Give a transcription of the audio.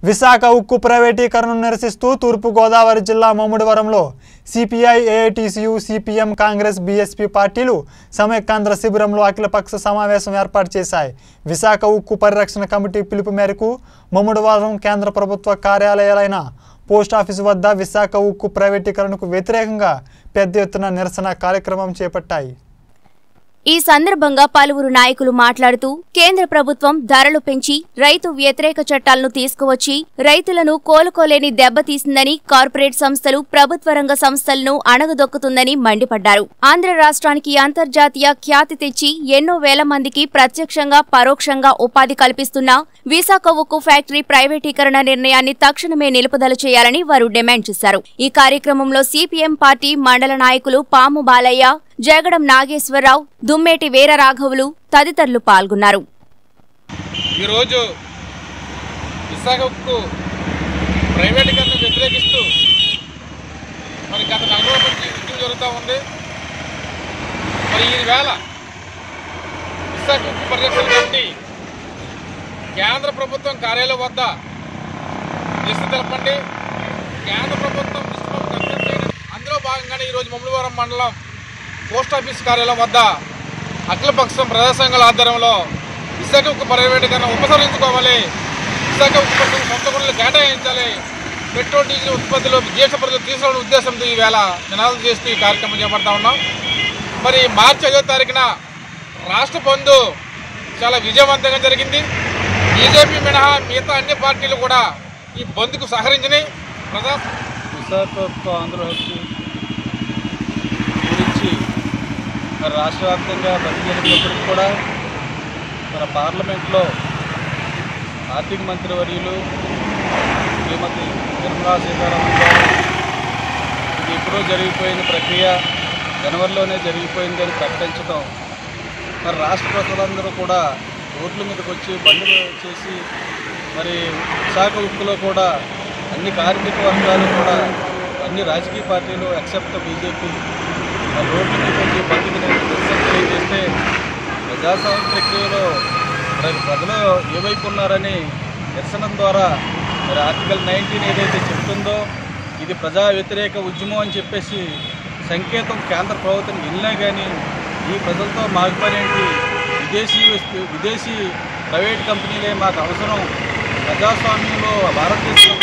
విశాఖ ఉక్కు ప్రైవేటీకరణను నిరసిస్తూ తూర్పుగోదావరి జిల్లా మమ్ముడివరంలో CPI AITUC CPM Congress BSP పార్టీలు సమైక్యాంధ్ర శిబిరంలో అఖిలపక్ష సమావేశం ఏర్పాటు చేశాయి విశాఖ ఉక్కు పరిరక్షణ కమిటీ పిలుపు మేరకు మమ్ముడివరం కేంద్ర ప్రభుత్వ కార్యాలయాలైన పోస్టాఫీసు వద్ద విశాఖ ఉక్కు ప్రైవేటీకరణకు వ్యతిరేకంగా పెద్ద ఎత్తున నిరసన కార్యక్రమం చేపట్టాయి ఈ సందర్భంగా పలువురు నాయకులు మాట్లాడుతూ కేంద్ర ప్రభుత్వం ధరలు పెంచి రైతు వ్యతిరేక చట్టాలను తీసుకువచ్చి రైతులను కోలుకోలేని దెబ్బతీసిందని కార్పొరేట్ సంస్థలు ప్రభుత్వ రంగ సంస్థలను అణగదొక్కుతుందని మండిపడ్డారు ఆంధ్ర రాష్ట్రానికి అంతర్జాతీయ ఖ్యాతి తెచ్చి ఎన్నో వేల మందికి ప్రత్యక్షంగా పరోక్షంగా ఉపాధి కల్పిస్తున్న విశాఖ ఉక్కు ఫ్యాక్టరీ ప్రైవేటీకరణ నిర్ణయాన్ని తక్షణమే నిలుపుదల చేయాలని వారు డిమాండ్ చేశారు ఈ కార్యక్రమంలో సిపిఎం పార్టీ మండల నాయకులు పాము బాలయ్య జగడం నాగేశ్వరరావు దుమ్మేటి వీరరాఘవులు తదితరులు పాల్గొన్నారు ఈరోజు విశాఖ ఉక్కు ప్రైవేటీకరణ వ్యతిరేకిస్తూ మరి గత నలభై రోజుల నుంచి ఉద్యమం జరుగుతూ ఉంది మరి ఈ వేళ విశాఖ ఉక్కు పరిరక్షణ కమిటీ కేంద్ర ప్రభుత్వం కార్యాలయం వద్ద నిరసన తెలపండి కేంద్ర ప్రభుత్వం నిష్పత్తి అభ్యర్థన చేయడం. అందులో భాగంగానే ఈరోజు మమ్మలవరం మండలం పోస్ట్ ఆఫీస్ కార్యాలయం వద్ద అఖిలపక్షం ప్రజా సంఘాల ఆధ్వర్యంలో విశాఖ ఉక్కు ప్రైవేటీకరణ ఉపసంహరించుకోవాలి విశాఖ ఉక్కు పరిశ్రమ సొంత గుళ్ళు కేటాయించాలి పెట్రోల్ డీజిల్ ఉత్పత్తులు జిఎస్టీ పరిధిలో తీసుకునే ఉద్దేశంతో ఈవేళ నినాదం చేస్తూ ఈ కార్యక్రమం చేపడతా ఉన్నాం మరి మార్చి ఐదో తారీఖున రాష్ట్ర బంధు చాలా విజయవంతంగా జరిగింది బీజేపీ మినహా మిగతా అన్ని పార్టీలు కూడా ఈ బంద్కు సహకరించినాయి ప్రజా విశాఖ ఆంధ్ర హక్కు గురించి మరి రాష్ట్ర వ్యాప్తంగా బతికేటప్పటికి కూడా మన పార్లమెంట్లో ఆర్థిక మంత్రి వర్యులు శ్రీమతి నిర్మలా సీతారామన్ గారు ఇది ఎప్పుడో జరిగిపోయిన ప్రక్రియ జనవరిలోనే జరిగిపోయిందని ప్రకటించడం మరి రాష్ట్ర ప్రజలందరూ కూడా రోడ్ల మీదకి వచ్చి బండ్లు చేసి మరి విశాఖ ఉక్కులో కూడా అన్ని కార్మిక వర్గాలు కూడా అన్ని రాజకీయ పార్టీలు ఎక్సెప్ట్ బీజేపీ మరి రోడ్ల మీద వచ్చి బండి మీద నిరసన తెలియజేస్తే ప్రజాస్వామ్య ప్రక్రియలో మరి ప్రజలు ఏ వైపు ఉన్నారని నిరసన ద్వారా మరి ఆర్టికల్ నైన్టీన్ ఏదైతే చెప్తుందో ఇది ప్రజా వ్యతిరేక ఉద్యమం అని చెప్పేసి సంకేతం కేంద్ర ప్రభుత్వం వెళ్ళినా కానీ ఈ ప్రజలతో మాకు పని ఏంటి విదేశీ వస్తు- విదేశీ ప్రైవేట్ కంపెనీలే మాకు అవసరం ప్రజాస్వామ్యంలో భారతదేశంలో